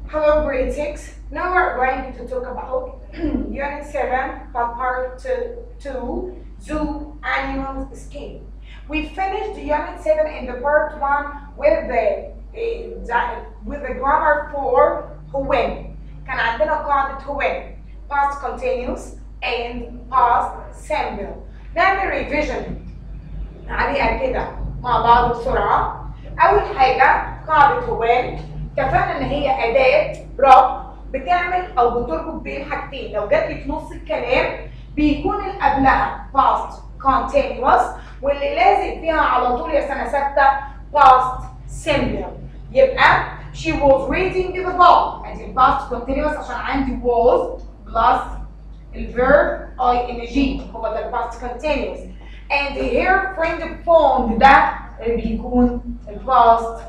Hello, grade 6. Now we're going to talk about Unit 7, but part 2, 2 Zoo Animals Scheme. We finished Unit 7 in the part 1 with the eh, di- with the grammar for who when. كان عندنا قاعدة who when past continuous and past simple. نعمل revision عليها كده مع بعض بسرعة. أول حاجة قاعدة هو when اتفقنا إن هي أداة ربط بتعمل أو بتربط بين حاجتين، لو جت لي في نص الكلام بيكون اللي قبلها past continuous واللي لازق فيها على طول يا سنة ستة past simple. يبقى she was reading the book ادي past continuous عشان عندي was plus الفيرب اي ان جي هو ده الباست continuous and her friend phoned ده اللي بيكون الباست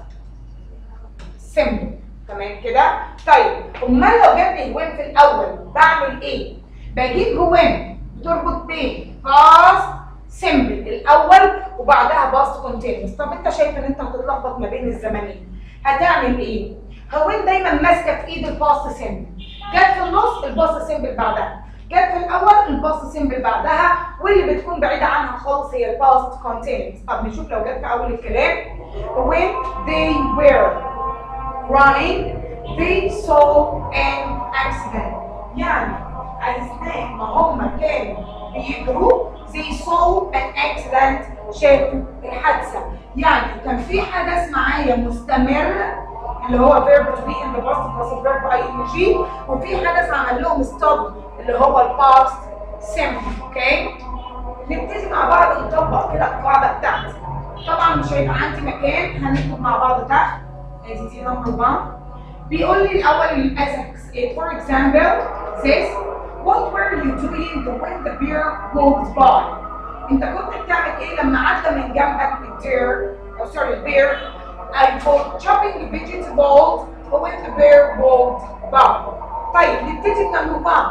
simple تمام كده طيب امال لو جاب لي وين في الاول بعمل ايه بجيب وين بتربط بين past simple الاول وبعدها past continuous طب انت شايف ان انت هتتلخبط ما بين الزمنين هتعمل ايه هو وين دايما ماسكه في ايد الباست سيمبل جت في النص الباست سيمبل بعدها جت في الاول الباست سيمبل بعدها واللي بتكون بعيده عنها خالص هي الباست continuous طب نشوف لو جت في اول الكلام when they were running they saw an accident يعني اثناء ما هم كانوا بيجروا they saw an accident شافوا الحادثه يعني كان في حدث معايا مستمر اللي هو verb to be in the past plus verb ing وفي حدث عمل لهم stop اللي هو الباست simple اوكي نبتدي مع بعض نطبق كده القاعده بتاعتي طبعا مش هيبقى عندي مكان هنكتب مع بعض تحت ادي دي نمبر 1 بيقول لي الاول الاسكس for example says what were you doing when the bear walked by انت كنت بتعمل ايه لما عدى من جنبك الدير او سوري البير I was chopping vegetables when the bear walked by طيب نبتدي من نمبر 1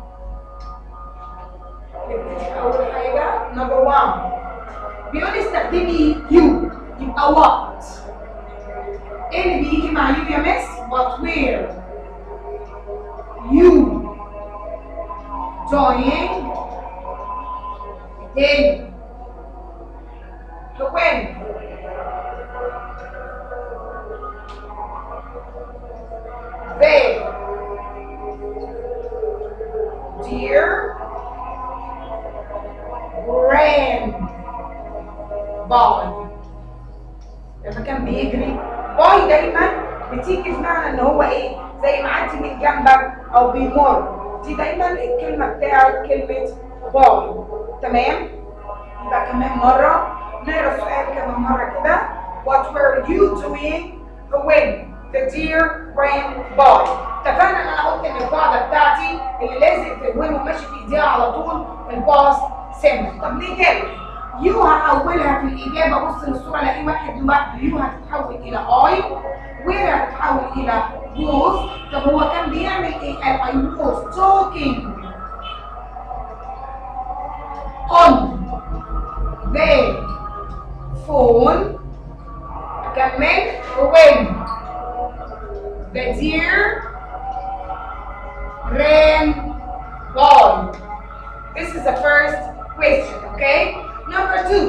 نبتدي اول حاجه نمبر 1 بيقول لي استخدمي يو يبقى what ايه اللي بيجي مع يو يا مس what where you doing then when they dear ran by لما كان بيجري باي دايما بتيجي في معنى ان هو ايه زي معدي من جنبك او بيمر دي دايما الكلمه بتاعت كلمه باي تمام يبقى كمان مره نقرا السؤال كمان مره كده what were you doing when the deer ran by اتفقنا ان انا قلت ان القاعده بتاعتي اللي لازق في وين وماشي في ايديها على طول الباست سيمبل طب ليه كده يو هحولها في الإجابة بص للصورة الاقي واحد لوحده يو هتتحول إلى أي وير هتتحول إلى was طب هو كان بيعمل إيه؟ قال I was talking on the phone أكمل when the deer ran by This is the first question, okay? Number two.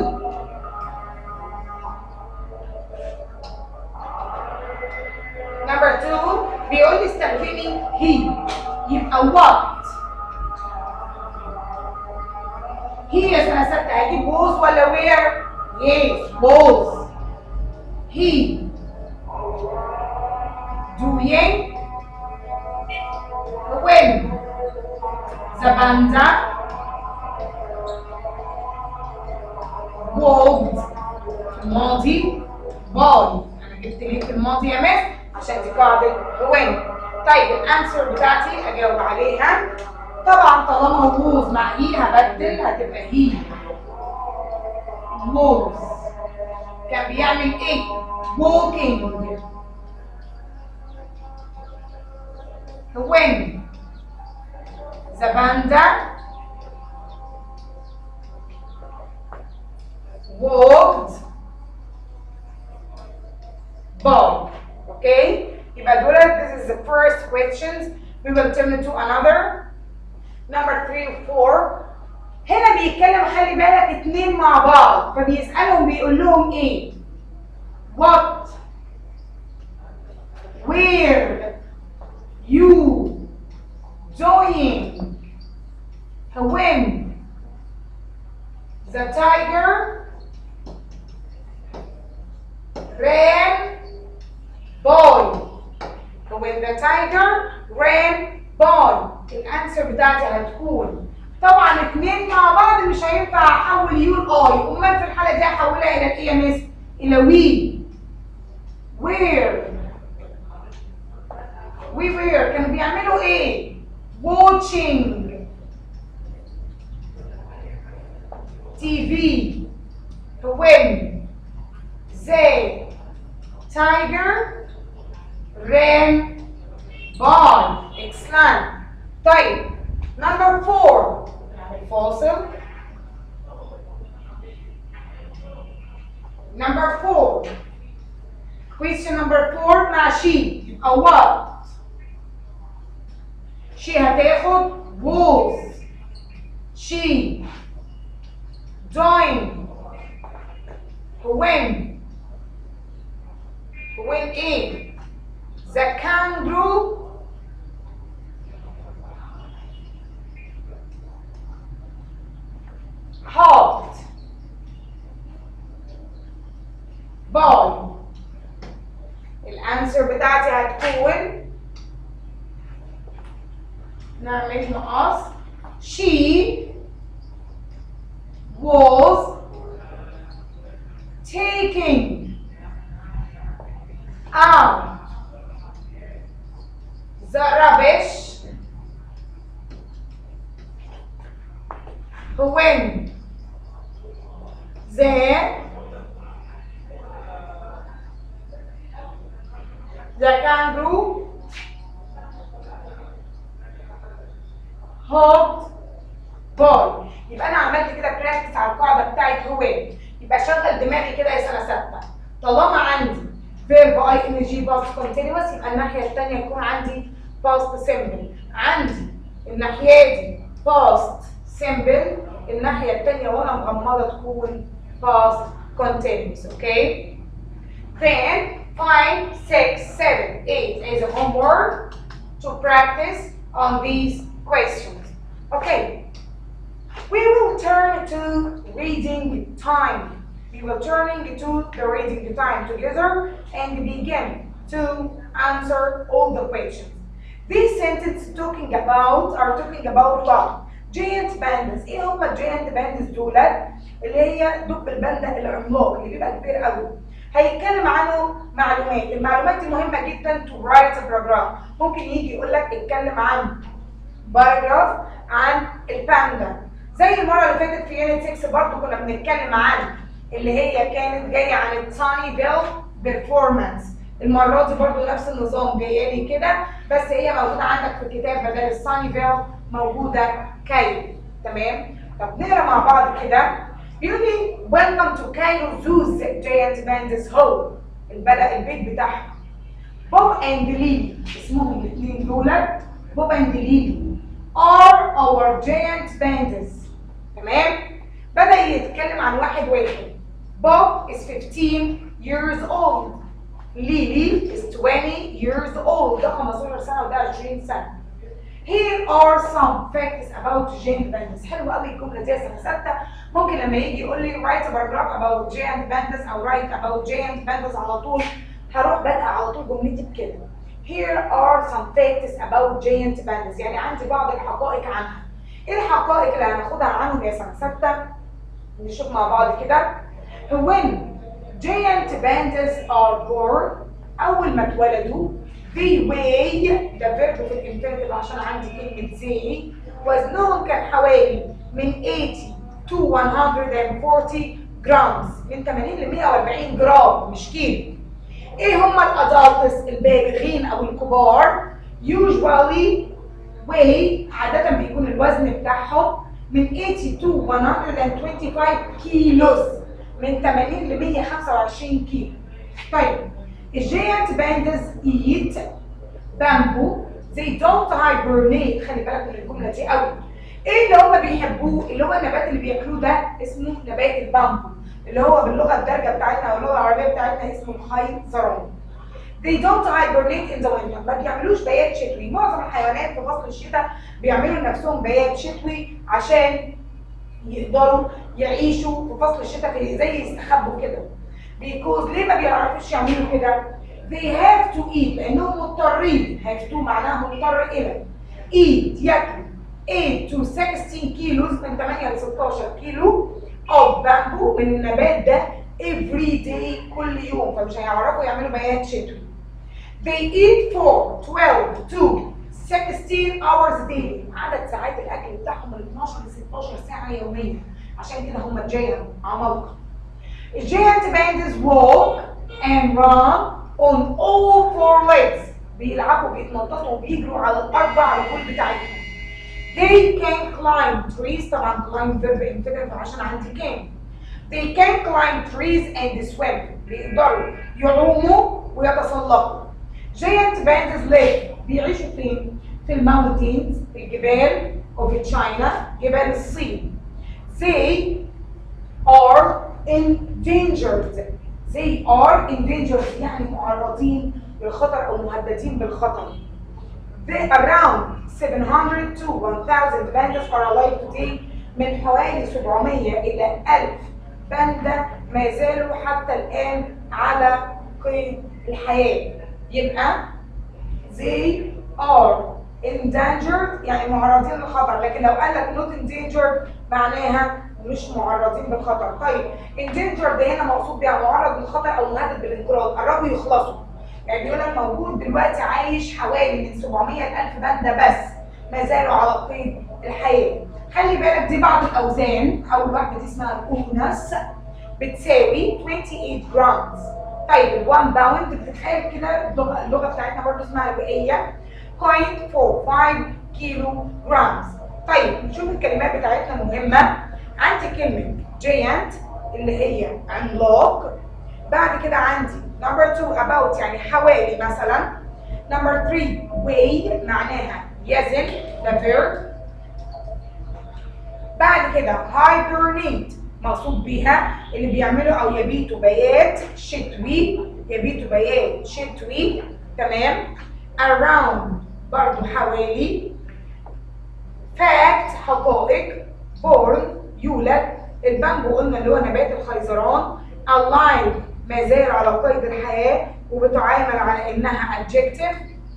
Number two, بيقول لي استخدمي he يبقى what؟ he يا سنة ستة هجيب was ولا where؟ Yes, was. He doing when the panda walked في الماضي باي انا جبت ليه في الماضي يا مس عشان دي قاعده when طيب الانسر بتاعتي اجاوب عليها طبعا طالما was مع هي هبدل هتبقى هي was كان بيعمل ايه walking when the panda walked by اوكي يبقى دول this is the first questions we will turn to another number 3 و 4 هنا بيتكلم خلي بالك اتنين مع بعض فبيسألهم بيقول لهم ايه what where you doing when the tiger ran by when the tiger ran by الانسر بتاعتي هتكون طبعا اتنين مع بعض مش هينفع احول يو لاي امال في الحاله دي هحولها الى ايه يا مس الى وي وير وي وير كانوا بيعملوا ايه watching TV when the tiger ran by excellent طيب number four الفاصل number four question number four مع she يبقى what she هتاخد was she doing when when ايه the kangaroo hopped by الانسر بتاعتي هتكون نعمل نقص she was taking out the rubbish when the the kangaroo hopped by يبقى انا عملت كده براكتس على القاعده بتاعت هو يبقى شغل دماغي كده يا سنه سته طالما عندي فيرب اي ان جي باست كونتينوس يبقى الناحيه الثانيه يكون عندي باست سيمبل عندي الناحيه دي باست سيمبل الناحيه الثانيه وانا مغمضه تكون باست كونتينوس اوكي then 5 6 7 8 is a homework to practice on these questions okay we will turn to reading time. We will turning to the reading time together and begin to answer all the questions. These sentences talking about are talking about what? Giant pandas. ايه هم الجيانت باندز دولت؟ اللي هي دب الباندا العملاق اللي بيبقى كبير قوي. هيتكلم عنه معلومات، المعلومات دي مهمة جدا to write a paragraph. ممكن يجي يقول لك اتكلم عن باراجراف عن الباندا زي المره اللي فاتت في يونت 6 برضه كنا بنتكلم عن اللي هي كانت جايه عن التاني بيل بيرفورمانس المره دي برضه نفس النظام جايه لي كده بس هي موجوده عندك في الكتاب بدل الساني بيل موجوده كايرو تمام طب نقرا مع بعض كده بيقول لي ويلكم تو كايرو زوز جاينت باندز هول البلد البيت بتاعهم بوب اند ليلي اسمهم الاثنين دولت بوب اند ليلي are our giant pandas تمام بدأ يتكلم عن واحد واحد Bob is 15 years old Lily is 20 years old ده 15 سنة وده 20 سنة Here are some facts about giant pandas حلوة قوي الجملة دي سنة ستة ممكن لما يجي يقول لي write a paragraph about giant pandas أو write about giant pandas على طول هروح بادئة على طول جملتي بكده Here are some facts about giant pandas يعني عندي بعض الحقائق عنها ايه الحقائق اللي هناخدها عنهم يا سنة ستة نشوف مع بعض كده when giant pandas are born أول ما اتولدوا they weigh ده فيرب في الانفينيتيف عشان عندي كلمة زي وزنهم كان حوالي من 80 to 140 جرامز من 80 ل 140 جرام مش كيلو ايه هم الادلتس البالغين او الكبار usually weigh عادة بيكون الوزن بتاعهم من 80 to 125 كيلوز من 80 ل 125 كيلو طيب giant pandas eat bamboo they don't hibernate خلي بالك من الجمله دي قوي ايه اللي هم بيحبوه اللي هو النبات اللي بياكلوه ده اسمه نبات البامبو اللي هو باللغه الدارجه بتاعتنا او اللغه العربيه بتاعتنا اسمه الخيزران They don't hibernate in the winter ما بيعملوش بيات شتوي معظم الحيوانات في فصل الشتاء بيعملوا لنفسهم بيات شتوي عشان يقدروا يعيشوا في فصل الشتاء في زي يستخبوا كده because ليه ما بيعرفوش يعملوا كده they have to eat لانهم مضطرين have to معناها مضطر الى eat ياكلوا 8 to 16 كيلوز من 8 ل 16 كيلو of bamboo من النبات ده every day كل يوم فمش هيعرفوا يعملوا بيات شتوي they eat for 12 to 16 hours daily عدد ساعات الاكل بتاعهم من 12 ل 16 ساعه يوميا عشان كده هم جاية عمالقه الجاينت pandas walk and run on all four legs بيلعبوا بيتنططوا وبيجروا على الاربع رجول بتاعتهم they can climb trees طبعا climb verb infinitive عشان عندي كان they can climb trees and swim بيقدروا يعوموا ويتسلقوا giant pandas live بيعيشوا فين؟ في الماونتينز في الجبال وفي تشاينا جبال الصين they are endangered they are endangered يعني معرضين للخطر او مهددين بالخطر they around 700 to 1000 pandas are alive today من حوالي 700 الى 1000 باندا ما زالوا حتى الان على قيد الحياه يبقى they are endangered يعني معرضين للخطر لكن لو قال لك not endangered معناها مش معرضين بالخطر طيب endangered ده هنا مقصود بيها معرض للخطر او مهدد بالانقراض قربوا يخلصوا يعني بيقول لك موجود دلوقتي عايش حوالي من 700 ل 1000 باندا بس ما زالوا على قيد الحياه خلي بالك دي بعض الاوزان اول واحده دي اسمها الاونس بتساوي 28 جرامز طيب ال1 باوند بتتخيل كده اللغه اللغه بتاعتنا برضه اسمها الوئيه 0.45 كيلو جرامز طيب نشوف الكلمات بتاعتنا مهمه عندي كلمه جيانت اللي هي عملاق بعد كده عندي نمبر 2 about يعني حوالي مثلا نمبر 3 weigh معناها يزن ده verb بعد كده hibernate مقصود بيها اللي بيعملوا او يبيتوا بيات شتوي يبيتوا بيات شتوي تمام around برضو حوالي fact حقائق born يولد البامبو قلنا اللي هو نبات الخيزران alive ما زال على قيد الحياة وبتعامل على انها adjective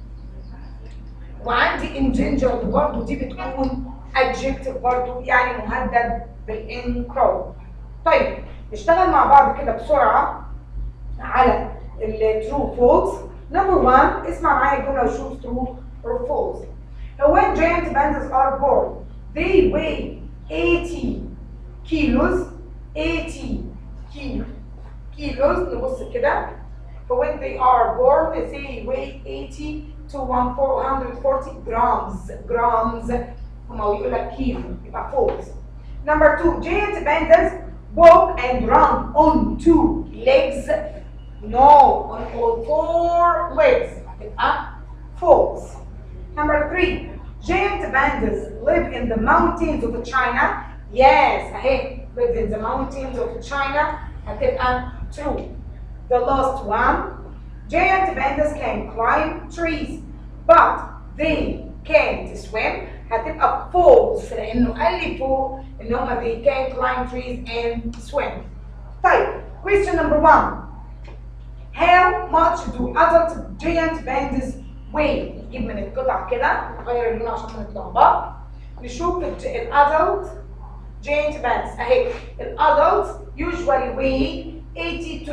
وعندي endangered برضو دي بتكون adjective برضو يعني مهدد بالانقراض طيب نشتغل مع بعض كده بسرعة على الترو فولس نمبر 1 اسمع معايا الجملة وشوف ترو or false. Now when giant pandas are born, they weigh 80 kilos 80 كيلو kilos نبص كده So when they are born, they weigh 80 to 140 grams grams هما بيقول لك كيلو يبقى false. Number two, giant pandas walk and run on two legs. No, on all four legs. يبقى false. Number three, giant pandas live in the mountains of China. Yes, أهي live in the mountains of China. هتبقى true. The last one, giant pandas can climb trees, but they can't swim. هتبقى false لأنه قال لي فوق إن هما they can climb trees and swim. طيب, question number one. How much do adult giant pandas weigh؟ نجيب من القطع كده نغير اللون عشان ما نتلخبط. نشوف الادلت giant pandas اهي الادلت usually weigh 80 to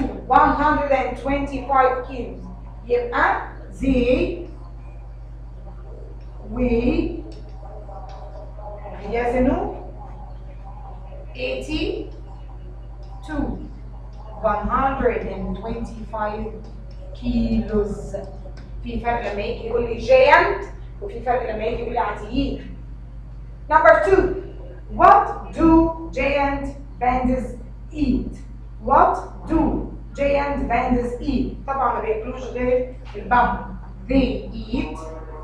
125 kilos يبقى they weigh يزنوا 80 to 125 كيلوز في فرق لما يجي يقول لي جاينت وفي فرق لما يجي يقول لي عاديين Number two, what do giant pandas eat? What do giant pandas eat طبعا ما بياكلوش غير البامبو they eat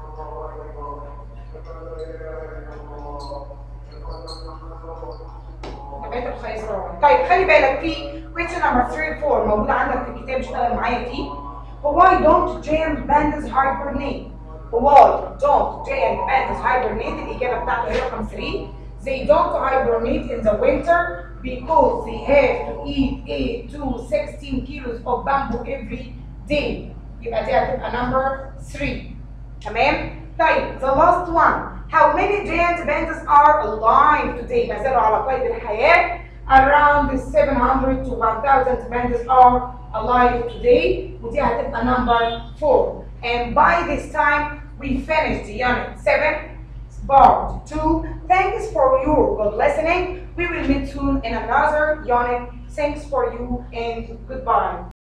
بقيت الخيزران طيب خلي بالك في question number 3 4 موجود عندك في الكتاب اشتغل معايا فيه why don't giant pandas hibernate why don't giant pandas hibernate الإجابة بتاعته هي رقم 3 they don't hibernate in the winter because they have to eat 8 to 16 kilos of bamboo every day يبقى دي هتبقى number 3 تمام طيب the last one how many giant pandas are alive today ما زالوا على قيد الحياة around 700 to 1000 pandas are alive today ودي هتبقى number 4 and by this time we finished unit 7 part 2 thanks for your good listening we will meet soon in another unit thanks for you and goodbye